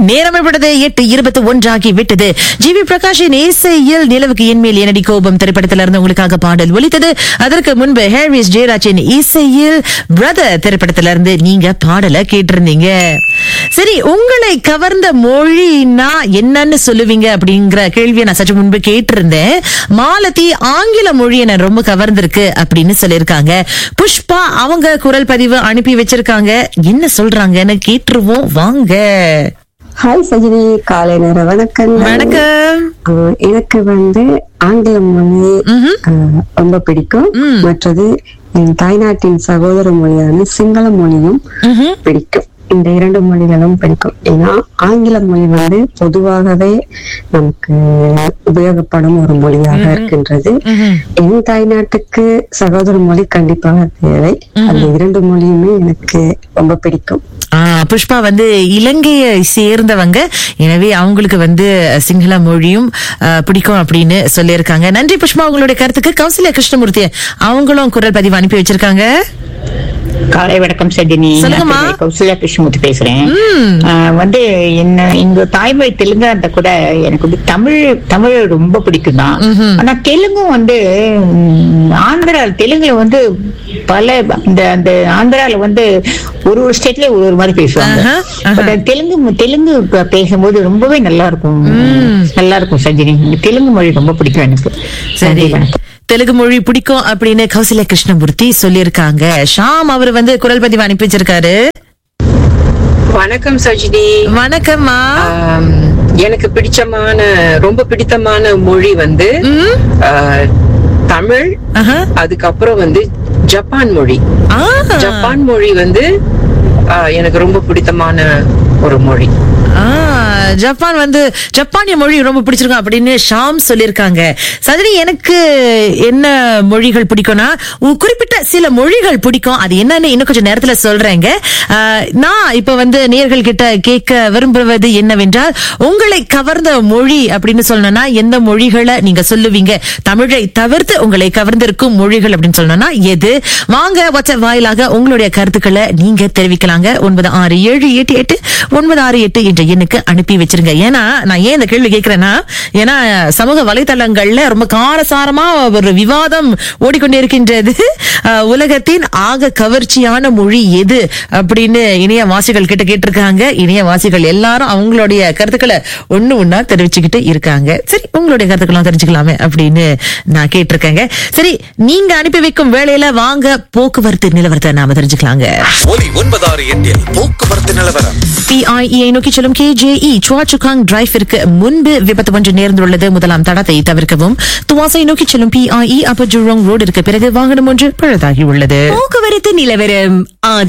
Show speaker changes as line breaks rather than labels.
நேரம் எப்பொழுது எட்டு இருபத்தி ஒன்றாகி விட்டது ஜி வி பிரகாஷின் இசையில் நிலவுக்கு என்மேல் எனடி கோபம் திரைப்படத்திலிருந்து உங்களுக்காக பாடல் ஒலித்தது அதற்கு முன்பு ஹேரிஸ் ஜெயராஜின் இசையில் பிரதர் திரைப்படத்திலிருந்து நீங்க பாடலை கேட்டிருந்தீங்க சரி உங்களை கவர்ந்த மொழினா என்னன்னு சொல்லுவீங்க அப்படிங்கிற கேள்வியை நான் சற்று முன்பு கேட்டிருந்தேன் மாலதி ஆங்கில மொழி என்ன ரொம்ப கவர்ந்திருக்கு அப்படின்னு சொல்லியிருக்காங்க புஷ்பா அவங்க குரல் பதிவு அனுப்பி வச்சிருக்காங்க என்ன சொல்றாங்கன்னு கேட்டுருவோம் வாங்க
ஹாய் சஜினி காலை நேர வணக்கங்கள்
வணக்கம்
ஆஹ் எனக்கு வந்து ஆங்கில மொழி ஆஹ் ரொம்ப பிடிக்கும் மற்றது என் தாய்நாட்டின் சகோதர மொழியான சிங்கள மொழியும்
ம்ஹும்.
பிடிக்கும் இந்த இரண்டு மொழிகளும் பிடிக்கும் ஏன்னா ஆங்கில மொழி வந்து பொதுவாகவே நமக்கு உபயோகப்படும் ஒரு மொழியாக இருக்கின்றது
ம்ஹும்.
என் தாய்நாட்டுக்கு சகோதர மொழி கண்டிப்பாக தேவை அந்த இரண்டு மொழியுமே எனக்கு ரொம்ப பிடிக்கும்
ஆ, புஷ்பா வந்து இலங்கையை சேர்ந்தவங்க எனவே அவங்களுக்கு வந்து சிங்கள மொழியும் ஆ, பிடிக்கும் அப்படின்னு சொல்லியிருக்காங்க நன்றி புஷ்பா உங்களுடைய கருத்துக்கு கௌசல்யா கிருஷ்ணமூர்த்தி அவங்களும் குரல் பதிவு அனுப்பி வச்சிருக்காங்க
காலை வணக்கம் சஜினி
சொல்லுங்கம்மா.
நான் கௌசல்யா கிருஷ்ணமூர்த்தி பேசுறேன் ஆஹ் வந்து என்ன இந்த தாய்மொழி தெலுங்கா இருந்தா கூட எனக்கு வந்து தமிழ் தமிழ் ரொம்ப பிடிக்கும் தான் ஆனா தெலுங்கும் வந்து ம், ஆந்திரா தெலுங்குல வந்து பல இந்த அந்த ஆந்திரால வந்து ஒரு ஒரு ஸ்டேட்ல ஒரு ஒரு மாதிரி பேசுவாங்க
ஆஹா, ஆஹா.
But தெலுங்கு தெலுங்கு ப- பேசும்போது ரொம்பவே நல்லா இருக்கும் நல்லா இருக்கும் சஜினி இந்த தெலுங்கு மொழி ரொம்ப பிடிக்கும் எனக்கு
சரி
நன்றி, வணக்கம்.
தெலுங்கு மொழி பிடிக்கும் அப்படின்னு கௌசல்யா கிருஷ்ணமூர்த்தி சொல்லியிருக்காங்க ஷாம் அவர் வந்து குரல் பதிவு அனுப்பி வச்சிருக்காரு
வணக்கம் சஜினி
வணக்கம்மா
ஆம், எனக்கு பிடிச்சமான ரொம்ப பிடித்தமான மொழி வந்து
ம்.
ஆ, தமிழ்
ஆஹா.
அதுக்கப்புறம் வந்து ஜப்பான் மொழி
ஆ.
ஜப்பான் மொழி வந்து ஆ, எனக்கு ரொம்ப பிடித்தமான ஒரு மொழி
ஆ, ஜப்பான் வந்து ஜப்பானிய மொழி ரொம்ப பிடிச்சிருக்கும் அப்படின்னு ஷாம் சொல்லியிருக்காங்க சஜினி எனக்கு என்ன மொழிகள் பிடிக்கும்னா உ- குறிப்பிட்ட சில மொழிகள் பிடிக்கும் அது என்னன்னு இன்னும் கொஞ்சம் நேரத்துல சொல்றேங்க ஆ, நான் இப்ப வந்து நேர்கள் கிட்ட கேட்க விரும்புவது என்னவென்றால் உங்களை கவர்ந்த மொழி அப்படின்னு சொல்லணும்னா எந்த மொழிகளை நீங்க சொல்லுவீங்க தமிழை தவிர்த்து உங்களை கவர்ந்திருக்கும் மொழிகள் அப்படின்னு சொல்லணும்னா எது வாங்க வாட்ஸ்அப் வாயிலாக உங்களுடைய கருத்துக்களை நீங்க தெரிவிக்கலாங்க ஒன்பது ஆறு ஏழு எட்டு எட்டு ஒன்பது ஆறு எட்டு என்ற எண்ணுக்கு அனுப்பி வச்சிருங்க ஏன்னா நான் ஏன் இந்த கேள்வி கேட்கிறேன்னா ஏன்னா சமூக வலைதளங்கள்ல ரொம்ப காரசாரமா ஒரு விவாதம் ஓடிக்கொண்டே இருக்கின்றது அஹ், உலகத்தின் ஆக கவர்ச்சியான மொழி எது அப்படின்னு இணைய வாசிகள் கிட்ட கேட்டிருக்காங்க இணைய வாசிகள் எல்லாரும் அவங்களுடைய கருத்துக்களை ஒண்ணு ஒண்ணா தெரிவிச்சுக்கிட்டு இருக்காங்க சரி உங்களுடைய கருத்துக்களும் தெரிஞ்சுக்கலாமே அப்படின்னு நான் கேட்டிருக்கேங்க சரி நீங்க அனுப்பி வைக்கும் வேலையில வாங்க போக்குவரத்து நிலவரத்தை நாம தெரிஞ்சுக்கலாங்க
ஒலி ஒன்பதாறு எட்டில் போக்குவரத்து நிலவரம்
பிஐஇ நோக்கி செல்லும் கேஜேஇ சுவாச்சுகாங் டிரைவிற்கு முன்பு விபத்து ஒன்று நேர்ந்துள்ளது முதலாம் தடத்தை தவிர்க்கவும் துவாசை நோக்கி செல்லும் பிஐஇ அப்பர் ஜுரோங் ரோடிற்கு பிறகு வாகனம் ஒன்று பழுதாகி உள்ளது
போக்குவரத்து நிலவரம் ஆதரவு